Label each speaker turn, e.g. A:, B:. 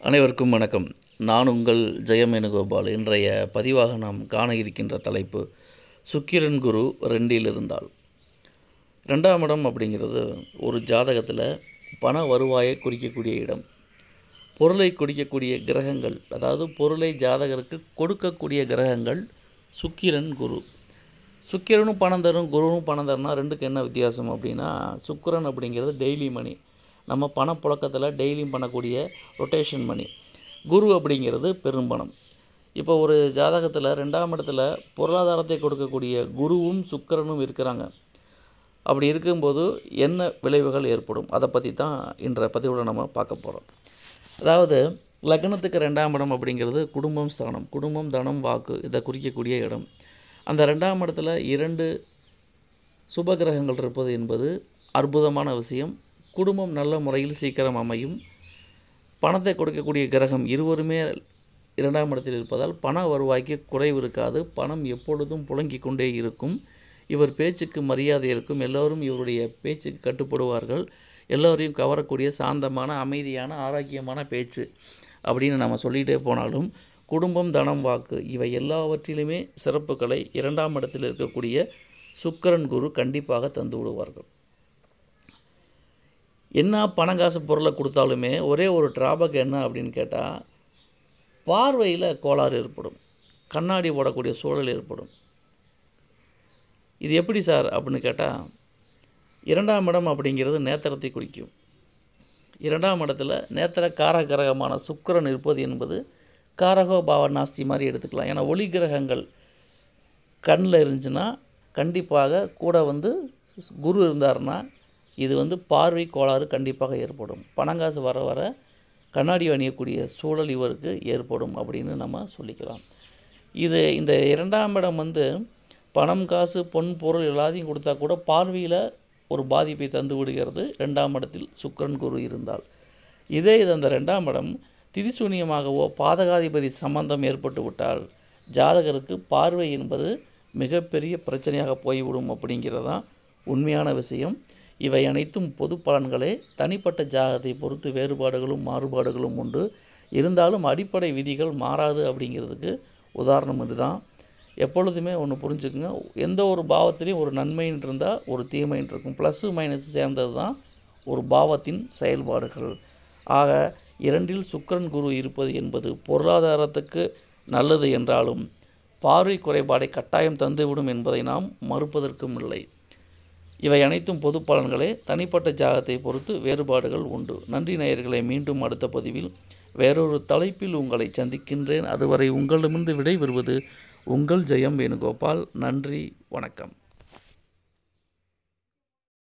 A: அனைவருக்கும் வணக்கம் நான் உங்கள் ஜெயம் வேணுகோபால் இன்றைய பதிவாக நாம் காண இருக்கின்ற தலைப்பு சுக்கிரன் குரு ரெண்டில் இருந்தால் ரெண்டாம் இடம் அப்படிங்கிறது ஒரு ஜாதகத்தில் பண வருவாயை குறிக்கக்கூடிய இடம் பொருளை குறிக்கக்கூடிய கிரகங்கள் அதாவது பொருளை ஜாதகருக்கு கொடுக்கக்கூடிய கிரகங்கள் சுக்கிரன் குரு சுக்கிரனும் பணம் தரும் குருவும் பணம் தரும்னா ரெண்டுக்கு என்ன வித்தியாசம் அப்படின்னா சுக்கிரன் அப்படிங்கிறது டெய்லி மணி நம்ம பணப்புழக்கத்தில் டெய்லியும் பண்ணக்கூடிய ரொட்டேஷன் மணி குரு அப்படிங்கிறது பெரும்பணம் இப்போ ஒரு ஜாதகத்தில் ரெண்டாம் இடத்துல பொருளாதாரத்தை கொடுக்கக்கூடிய குருவும் சுக்கிரனும் இருக்கிறாங்க அப்படி இருக்கும்போது என்ன விளைவுகள் ஏற்படும் அதை பற்றி தான் இன்ற பதிவில் நம்ம பார்க்க போகிறோம் அதாவது லக்னத்துக்கு ரெண்டாம் இடம் அப்படிங்கிறது குடும்பம் ஸ்தானம் குடும்பம் தனம் வாக்கு இதை குறிக்கக்கூடிய இடம் அந்த ரெண்டாம் இடத்துல இரண்டு சுபகிரகங்கள் இருப்பது என்பது அற்புதமான விஷயம் குடும்பம் நல்ல முறையில் சீக்கிரம் அமையும் பணத்தை கொடுக்கக்கூடிய கிரகம் இருவருமே இரண்டாம் இடத்தில் இருப்பதால் பண வருவாய்க்கு குறைவு இருக்காது பணம் எப்பொழுதும் புழங்கிக் கொண்டே இருக்கும் இவர் பேச்சுக்கு மரியாதை இருக்கும் எல்லோரும் இவருடைய பேச்சுக்கு கட்டுப்படுவார்கள் எல்லோரையும் கவரக்கூடிய சாந்தமான அமைதியான ஆரோக்கியமான பேச்சு அப்படின்னு நம்ம சொல்லிகிட்டே போனாலும் குடும்பம் தனம் வாக்கு இவை எல்லாவற்றிலுமே சிறப்புகளை இரண்டாம் இடத்தில் இருக்கக்கூடிய சுக்கிரன் குரு கண்டிப்பாக தந்து விடுவார்கள் என்ன பணம் காசு பொருளை கொடுத்தாலுமே ஒரே ஒரு ட்ராபக் என்ன அப்படின்னு கேட்டால் பார்வையில் கோளாறு ஏற்படும் கண்ணாடி போடக்கூடிய சூழல் ஏற்படும் இது எப்படி சார் அப்படின்னு கேட்டால் இரண்டாம் இடம் அப்படிங்கிறது நேத்திரத்தை குறிக்கும் இரண்டாம் இடத்துல நேத்திர காரகிரகமான சுக்கிரன் இருப்பது என்பது காரகோ பாவ நாஸ்தி மாதிரி எடுத்துக்கலாம் ஏன்னா ஒளி கிரகங்கள் கண்ணில் இருந்துச்சுன்னா கண்டிப்பாக கூட வந்து குரு இருந்தாருன்னா இது வந்து பார்வை கோளாறு கண்டிப்பாக ஏற்படும் பணங்காசு வர வர கண்ணாடி அணியக்கூடிய சூழல் இவருக்கு ஏற்படும் அப்படின்னு நம்ம சொல்லிக்கலாம் இது இந்த இரண்டாம் இடம் வந்து பணம் காசு பொன் பொருள் எல்லாத்தையும் கொடுத்தா கூட பார்வையில் ஒரு பாதிப்பை தந்து விடுகிறது ரெண்டாம் இடத்தில் சுக்கிரன் குரு இருந்தால் இதே இது அந்த ரெண்டாம் இடம் திதிசூனியமாகவோ பாதகாதிபதி சம்பந்தம் ஏற்பட்டு விட்டால் ஜாதகருக்கு பார்வை என்பது மிகப்பெரிய பிரச்சனையாக போய்விடும் அப்படிங்கிறதான் உண்மையான விஷயம் இவை அனைத்தும் பொது பலன்களே தனிப்பட்ட ஜாதகத்தை பொறுத்து வேறுபாடுகளும் மாறுபாடுகளும் உண்டு இருந்தாலும் அடிப்படை விதிகள் மாறாது அப்படிங்கிறதுக்கு உதாரணம் இதுதான் எப்பொழுதுமே ஒன்று புரிஞ்சுக்குங்க எந்த ஒரு பாவத்திலையும் ஒரு நன்மைன்னு இருந்தால் ஒரு தீமைன்னு இருக்கும் ப்ளஸ்ஸு மைனஸ் சேர்ந்தது தான் ஒரு பாவத்தின் செயல்பாடுகள் ஆக இரண்டில் சுக்கிரன் குரு இருப்பது என்பது பொருளாதாரத்துக்கு நல்லது என்றாலும் பார்வை குறைபாடை கட்டாயம் தந்துவிடும் என்பதை நாம் மறுப்பதற்கும் இல்லை இவை அனைத்தும் பொது பலன்களே தனிப்பட்ட ஜாகத்தை பொறுத்து வேறுபாடுகள் உண்டு நன்றி நேயர்களை மீண்டும் அடுத்த பதிவில் வேறொரு தலைப்பில் உங்களை சந்திக்கின்றேன் அதுவரை உங்களிடமிருந்து விடைபெறுவது உங்கள் ஜெயம் வேணுகோபால் நன்றி வணக்கம்